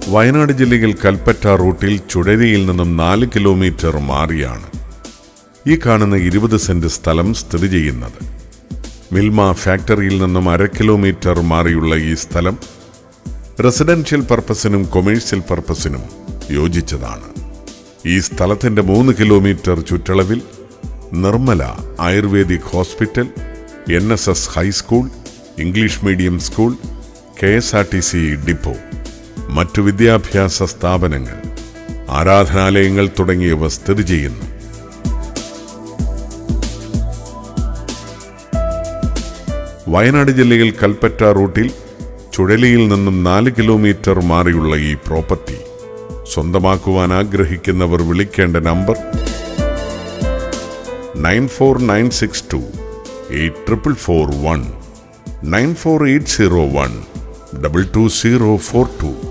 വയനാട് ജില്ലയിൽ കൽപ്പറ്റ റൂട്ടിൽ ചുഴലിയിൽ നിന്നും നാല് കിലോമീറ്റർ മാറിയാണ് ഈ കാണുന്ന ഇരുപത് സെന്റ് സ്ഥലം സ്ഥിതി ചെയ്യുന്നത് മിൽമ ഫാക്ടറിയിൽ നിന്നും അര കിലോമീറ്റർ മാറിയുള്ള ഈ സ്ഥലം റെസിഡൻഷ്യൽ പർപ്പസിനും കൊമേഴ്സ്യൽ പർപ്പസിനും യോജിച്ചതാണ് ഈ സ്ഥലത്തിന്റെ മൂന്ന് കിലോമീറ്റർ ചുറ്റളവിൽ Nirmala ayurvedic hospital N S S high school English medium school K S R T C depot മറ്റു വിദ്യാഭ്യാസ സ്ഥാപനങ്ങൾ ആരാധനാലയങ്ങൾ തുടങ്ങിയവ സ്ഥിതി ചെയ്യുന്നു വയനാട് ജില്ലയിൽ കൽപ്പറ്റ റൂട്ടിൽ ചുഴലിയിൽ നിന്നും നാല് കിലോമീറ്റർ മാറിയുള്ള ഈ പ്രോപ്പർട്ടി സ്വന്തമാക്കുവാൻ ആഗ്രഹിക്കുന്നവർ വിളിക്കേണ്ട number nine four nine six two eight triple four one nine four eight zero one double two zero four to